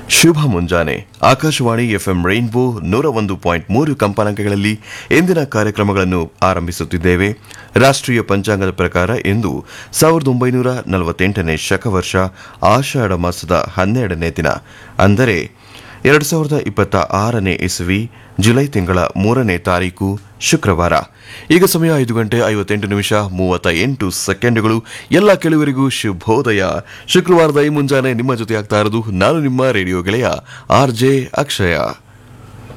ಶುಭ ಮುಂಜಾನೆ Akashvani FM rainbow ನೂರ ಒಂದು ಪಾಯಿಂಟ್ ಮೂರು ಕಂಪನಾಂಕಗಳಲ್ಲಿ ಎಂದಿನ ಕಾರ್ಯಕ್ರಮಗಳನ್ನು ಆರಂಭಿಸುತ್ತಿದ್ದೇವೆ ರಾಷ್ಟ್ರೀಯ ಪಂಚಾಂಗದ ಪ್ರಕಾರ ಇಂದು ಸಾವಿರದ ಒಂಬೈನೂರ ನಲವತ್ತೆಂಟನೇ ಶಕವರ್ಷ ಆಷಾಢ ಮಾಸದ ಹನ್ನೆರಡನೇ ದಿನ ಅಂದರೆ ಎರಡು ಸಾವಿರದ ಇಪ್ಪತ್ತ ಆರನೇ ಇಸವಿ ಜುಲೈ ತಿಂಗಳ ಮೂರನೇ ತಾರೀಕು ಶುಕ್ರವಾರ ಈಗ ಸಮಯ ಐದು ಗಂಟೆ ಐವತ್ತೆಂಟು ನಿಮಿಷ ಮೂವತ್ತ ಎಂಟು ಸೆಕೆಂಡುಗಳು ಎಲ್ಲ ಕೆಲವರಿಗೂ ಶುಭೋದಯ ಶುಕ್ರವಾರದ ಈ ಮುಂಜಾನೆ ನಿಮ್ಮ ಜೊತೆ ಆಗ್ತಾ ಇರೋದು ನಾನು ನಿಮ್ಮ ರೇಡಿಯೋ ಗೆಳೆಯ ಆರ್ ಜೆ ಅಕ್ಷಯ